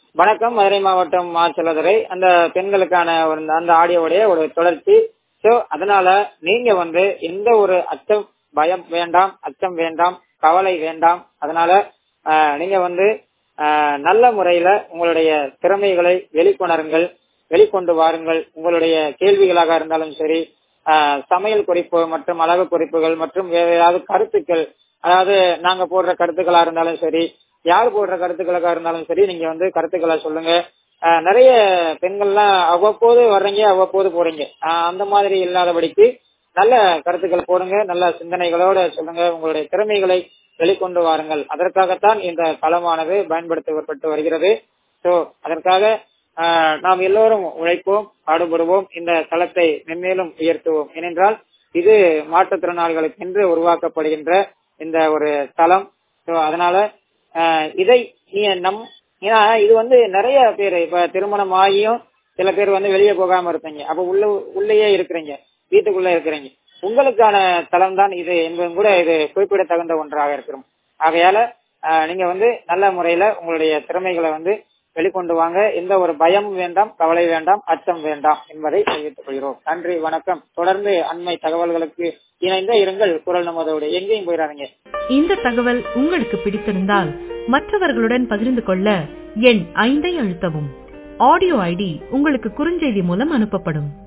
வணக்கம் மதுரை மாவட்டம் மாச்சலதுரை அந்த பெண்களுக்கான ஒரு அந்த ஆடியோவுடைய ஒரு தொடர்ச்சி சோ அதனால நீங்க வந்து எந்த ஒரு அச்சம் பயம் வேண்டாம் அச்சம் வேண்டாம் கவலை வேண்டாம் அதனால ஆஹ், நீங்க வந்து ஆஹ், நல்ல முறையில உங்களுடைய திறமைகளை வெளிக்கொணருங்கள் வெளிக்கொண்டு வாருங்கள் உங்களுடைய கேள்விகளாக இருந்தாலும் சரி ஆஹ், சமையல் குறிப்பு மற்றும் அழகு குறிப்புகள் மற்றும் வேற ஏதாவது கருத்துக்கள் அதாவது நாங்க போடுற கருத்துக்களா இருந்தாலும் சரி யார் போடுற கருத்துக்களாக இருந்தாலும் சரி நீங்க வந்து கருத்துக்களை சொல்லுங்க ஆஹ், நிறைய பெண்கள்லாம் அவ்வப்போது வர்றீங்க அவ்வப்போது போறீங்க ஆஹ், அந்த மாதிரி இல்லாதபடிக்கு நல்ல கருத்துக்களை போடுங்க நல்ல சிந்தனைகளோட சொல்லுங்க உங்களுடைய திறமைகளை வெளிக்கொண்டு வாருங்கள் அதற்காகத்தான் இந்த களமானது பயன்படுத்தப்பட்டு வருகிறது சோ அதற்காக ஆஹ், நாம் எல்லோரும் உழைப்போம் பாடுபடுவோம் இந்த தளத்தை மென்மேலும் உயர்த்துவோம் ஏனென்றால் இது மாற்றுத்திறனாளிகளுக்கு என்று உருவாக்கப்படுகின்ற இந்த ஒரு தளம் சோ அதனால ஆஹ், இதை நீ நம் ஏன்னா இது வந்து நிறைய பேர் இப்ப திருமணம் ஆகியும் சில பேர் வந்து வெளியே போகாம இருப்பீங்க அப்ப உள்ள உள்ளேயே இருக்கிறீங்க வீட்டுக்குள்ள இருக்கிறீங்க உங்களுக்கான தளம் தான் இது என்பதும் கூட இது குறிப்பிடத்தகுந்த ஒன்றாக இருக்கிறோம் ஆகையால ஆஹ், நீங்க வந்து நல்ல முறையில உங்களுடைய திறமைகளை வந்து வெளிக்கொண்டு வாங்க எந்த ஒரு பயம் வேண்டாம் கவலை வேண்டாம் அச்சம் வேண்டாம் என்பதை தெரிவித்துக் கொள்கிறோம் நன்றி வணக்கம் தொடர்ந்து அண்மை தகவல்களுக்கு இணைந்த இருங்கள் குரல் நமதோடு எங்கேயும் போயிடாதீங்க இந்த தகவல் உங்களுக்கு பிடித்திருந்தால் மற்றவர்களுடன் பகிர்ந்து கொள்ள எண் ஐந்தை அழுத்தவும் ஆடியோ ஐடி உங்களுக்கு குறுஞ்செய்தி மூலம் அனுப்பப்படும்